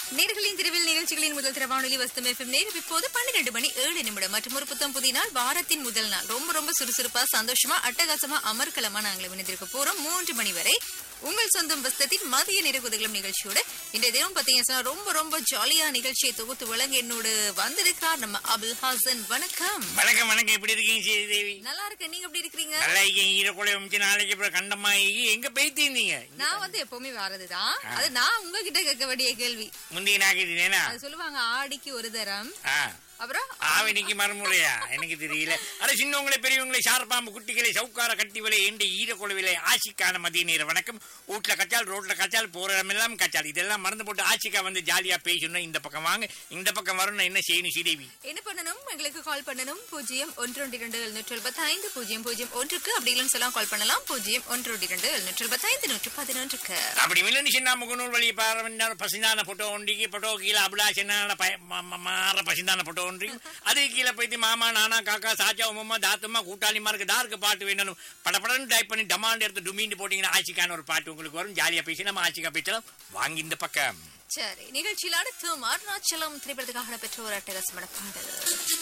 நேர்களின் திருவில் நிகழ்ச்சிகளின் முதல் திரவானொலி வஸ்தம் எஃப்எம் நேரம் இப்போது பன்னிரண்டு மணி ஏழு நிமிடம் மற்றும் ஒரு புத்தம் புதிய நாள் வாரத்தின் முதல் நாள் ரொம்ப ரொம்ப சுறுசுறுப்பா சந்தோஷமா அட்டகாசமா அமர்க்கலமா நாங்கள் இணைந்திருக்க போறோம் மூன்று மணி வரை உங்கள் சொந்தம் வஸ்தத்தின் மதிய நிறகுதலும் நிகழ்ச்சியோட இன்றைய தினம் பாத்தீங்கன்னா ரொம்ப ரொம்ப ஜாலியா நிகழ்ச்சியை தொகுத்து வழங்க என்னோடு வந்திருக்கார் நம்ம அபுல் ஹாசன் வணக்கம் வணக்கம் வணக்கம் எப்படி இருக்கீங்க ஸ்ரீதேவி நல்லா இருக்கேன் நீங்க எப்படி இருக்கிறீங்க நல்லா இருக்கீங்க ஈரக்குலை வச்சு நாளைக்கு அப்புறம் கண்டமா எங்க போய்த்தீங்க நான் வந்து எப்பவுமே வரதுதான் அது நான் உங்ககிட்ட கேட்க வேண்டிய கேள்வி முந்தைய நாக்கிட்டேனா அது சொல்லுவாங்க ஆடிக்கு ஒரு தரம் ஆ அப்புறம் ஆவணிக்கு மறுமுறையா எனக்கு தெரியல அட சின்னவங்களை பெரியவங்களை சார்பாம்பு குட்டிகளை சவுக்கார கட்டி விலை எண்டு ஈரக்குலை விலை ஆசிக்கான மதிய நேர வணக்கம் வீட்டுல கச்சால் ரோட்ல கச்சால் போற இடமெல்லாம் கச்சால் இதெல்லாம் மறந்து போட்டு ஆசிக்கா வந்து ஜாலியா பேசணும் இந்த பக்கம் வாங்க இந்த பக்கம் வரணும் என்ன செய்யணும் ஸ்ரீதேவி என்ன பண்ணணும் எங்களுக்கு கால் பண்ணணும் பூஜ்ஜியம் ஒன்று ஒன்று இரண்டு எழுநூற்று எழுபத்தி ஐந்து பூஜ்ஜியம் பூஜ்ஜியம் ஒன்றுக்கு அப்படி இல்லைன்னு சொல்லலாம் கால் பண்ணலாம் பூஜ்ஜியம் ஒன்று ஒன்று இரண்டு எழுநூற்று எழுபத்தி ஐந்து நூற்று பதினொன்றுக்கு அப்படி மில்லனி சின்ன முகநூல் வழி பாரவன்னார் பசிந்தான போட்டோ ஒன்றிக்கு போட்டோ கீழே அபிலாஷனான மாற பசிந்தான போட்டோ ஒன்றி அது கீழே போயிட்டு மாமா நானா காக்கா சாச்சா உமா தாத்தம்மா கூட்டாளிமா இருக்கு தாருக்கு பாட்டு வேணும் படப்படன்னு டைப் பண்ணி டமாண்ட் எடுத்து டுமீண்டு போட்டீங்கன்னா ஆட்சிக்கான ஒரு பாட்டு உங்களுக்கு வரும் ஜாலியா பேசி நம்ம ஆட்சிக்கா பேசலாம் வாங்கி இந்த பக்கம் சரி நிகழ்ச்சியில் அடுத்து அருணாச்சலம் திரைப்படத்துக்காக பெற்ற ஒரு அட்டகாசமான பாடல்